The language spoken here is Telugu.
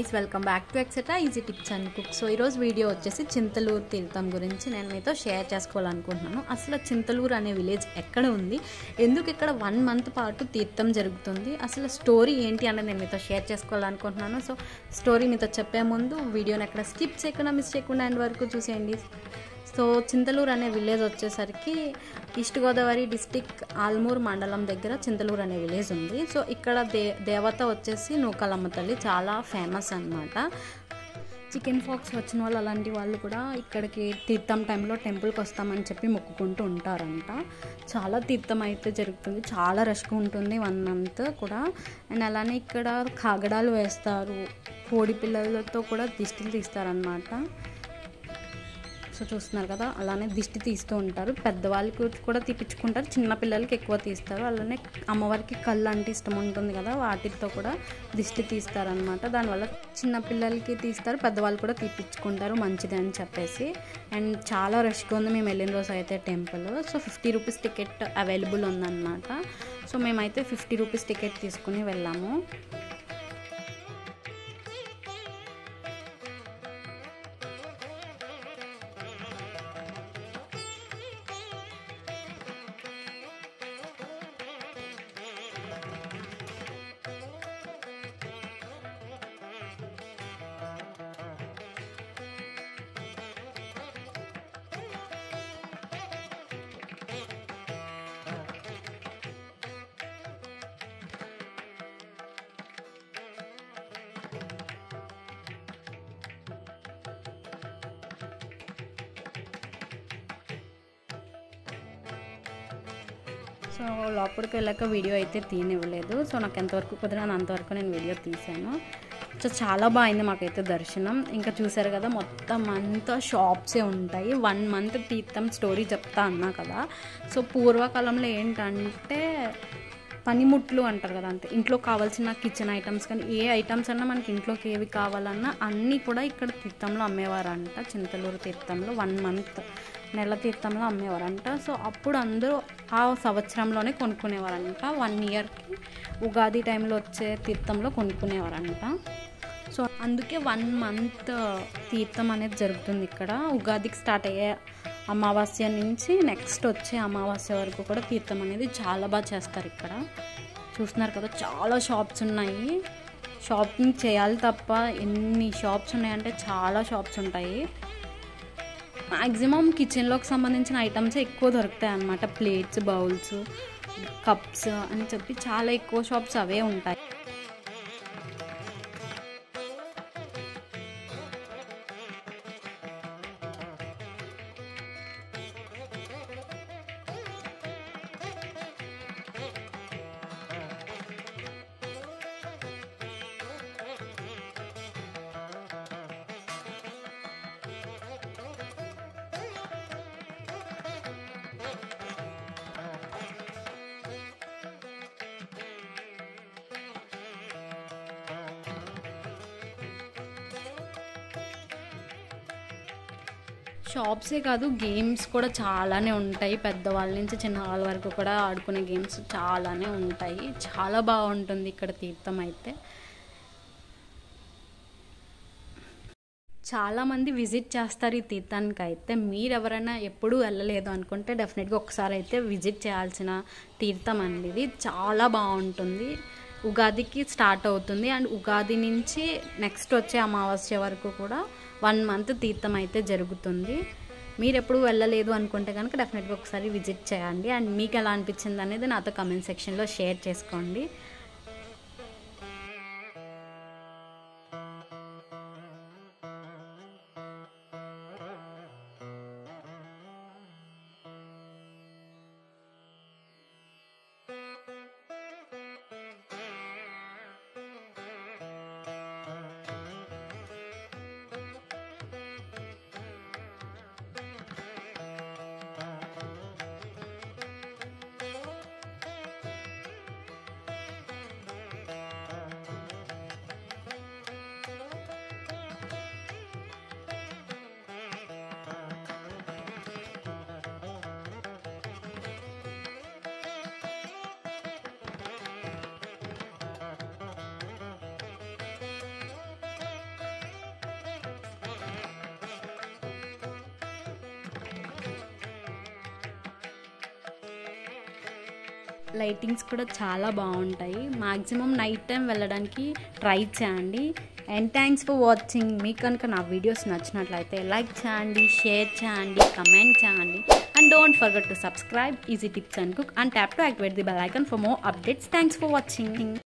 guys welcome back to etcetera easy tips and cook so ఈరోజు వీడియో వచ్చేసి చింతలూరు తీర్థం గురించి నేను మీతో షేర్ చేసుకోవాలనుకుంటున్నాను అసలు చింతలూరు అనే విలేజ్ ఎక్కడ ఉంది ఎందుకు ఇక్కడ వన్ మంత్ పాటు తీర్థం జరుగుతుంది అసలు స్టోరీ ఏంటి అనేది నేను మీతో షేర్ చేసుకోవాలనుకుంటున్నాను సో స్టోరీ మీతో చెప్పే ముందు వీడియోని ఎక్కడ స్కిప్ చేయకుండా మిస్ చేయకుండా ఎండ్ వరకు చూసేయండి సో చింతలూరు అనే విలేజ్ వచ్చేసరికి ఈస్ట్ గోదావరి డిస్టిక్ ఆల్మూర్ మండలం దగ్గర చింతలూరు అనే విలేజ్ ఉంది సో ఇక్కడ దే దేవత వచ్చేసి నూకలమ్మ తల్లి చాలా ఫేమస్ అనమాట చికెన్ ఫాక్స్ వచ్చిన వాళ్ళు అలాంటి వాళ్ళు కూడా ఇక్కడికి తీర్థం టైంలో టెంపుల్కి వస్తామని చెప్పి మొక్కుకుంటూ ఉంటారంట చాలా తీర్థం అయితే జరుగుతుంది చాలా రష్గా ఉంటుంది వన్ మంత్ కూడా అండ్ అలానే ఇక్కడ కాగడాలు వేస్తారు కోడి పిల్లలతో కూడా దిష్టిలు తీస్తారనమాట సో చూస్తున్నారు కదా అలానే దిష్టి తీస్తూ ఉంటారు పెద్దవాళ్ళకి కూడా తీపించుకుంటారు చిన్న పిల్లలకి ఎక్కువ తీస్తారు అలానే అమ్మవారికి కళ్ళు అంటే ఇష్టం ఉంటుంది కదా వాటితో కూడా దిష్టి తీస్తారనమాట దానివల్ల చిన్న పిల్లలకి తీస్తారు పెద్దవాళ్ళు కూడా తీపించుకుంటారు మంచిది అని చెప్పేసి అండ్ చాలా రష్గా ఉంది మేము వెళ్ళిన రోజు అయితే temple so fifty rupees ticket available ఉందన్నమాట సో మేమైతే ఫిఫ్టీ రూపీస్ టికెట్ తీసుకుని వెళ్ళాము సో లోపలికి వెళ్ళాక వీడియో అయితే తీయనివ్వలేదు సో నాకు ఎంతవరకు కుదిరాను అంతవరకు నేను వీడియో తీశాను సో చాలా బాగుంది మాకైతే దర్శనం ఇంకా చూసారు కదా మొత్తం అంతా షాప్సే ఉంటాయి వన్ మంత్ తీర్థం స్టోరీ చెప్తా అన్నా కదా సో పూర్వకాలంలో ఏంటంటే పనిముట్లు అంటారు కదా అంతే ఇంట్లో కావాల్సిన కిచెన్ ఐటమ్స్ కానీ ఏ ఐటమ్స్ అన్నా మనకి ఇంట్లోకి ఏవి కావాలన్నా అన్నీ కూడా ఇక్కడ తీర్థంలో అమ్మేవారంట చింతలూరు తీర్థంలో వన్ మంత్ నెల తీర్థంలో అమ్మేవారంట సో అప్పుడు అందరూ ఆ సంవత్సరంలోనే కొనుక్కునేవారంట వన్ ఇయర్కి ఉగాది టైంలో వచ్చే తీర్థంలో కొనుక్కునేవారంట సో అందుకే వన్ మంత్ తీర్థం అనేది జరుగుతుంది ఇక్కడ ఉగాదికి స్టార్ట్ అయ్యే అమావాస్య నుంచి నెక్స్ట్ వచ్చే అమావాస్య వరకు కూడా తీర్థం అనేది చాలా బాగా చేస్తారు ఇక్కడ చూస్తున్నారు కదా చాలా షాప్స్ ఉన్నాయి షాపింగ్ చేయాలి తప్ప ఎన్ని షాప్స్ ఉన్నాయంటే చాలా షాప్స్ ఉంటాయి మ్యాక్సిమం కిచెన్లోకి సంబంధించిన ఐటమ్స్ ఎక్కువ దొరుకుతాయి అన్నమాట ప్లేట్స్ బౌల్స్ కప్స్ అని చెప్పి చాలా ఎక్కువ షాప్స్ అవే ఉంటాయి షాప్సే కాదు గేమ్స్ కూడా చాలానే ఉంటాయి పెద్దవాళ్ళ నుంచి చిన్న వాళ్ళ వరకు కూడా ఆడుకునే గేమ్స్ చాలానే ఉంటాయి చాలా బాగుంటుంది ఇక్కడ తీర్థం అయితే చాలామంది విజిట్ చేస్తారు ఈ తీర్థానికి అయితే మీరు ఎవరైనా ఎప్పుడూ వెళ్ళలేదు అనుకుంటే డెఫినెట్గా ఒకసారి అయితే విజిట్ చేయాల్సిన తీర్థం అండి ఇది చాలా బాగుంటుంది ఉగాదికి స్టార్ట్ అవుతుంది అండ్ ఉగాది నుంచి నెక్స్ట్ వచ్చే అమావాస్య వరకు కూడా వన్ మంత్ తీర్థం అయితే జరుగుతుంది మీరు ఎప్పుడు వెళ్ళలేదు అనుకుంటే కనుక డెఫినెట్గా ఒకసారి విజిట్ చేయండి అండ్ మీకు ఎలా అనిపించింది అనేది నాతో కమెంట్ సెక్షన్లో షేర్ చేసుకోండి లైటింగ్స్ కూడా చాలా బాగుంటాయి మ్యాక్సిమం నైట్ టైం వెళ్ళడానికి ట్రై చేయండి అండ్ థ్యాంక్స్ ఫర్ వాచింగ్ మీకు కనుక నా వీడియోస్ నచ్చినట్లయితే లైక్ చేయండి షేర్ చేయండి కమెంట్ చేయండి and don't forget to subscribe easy tips and cook and tap to activate the bell icon for more updates thanks for watching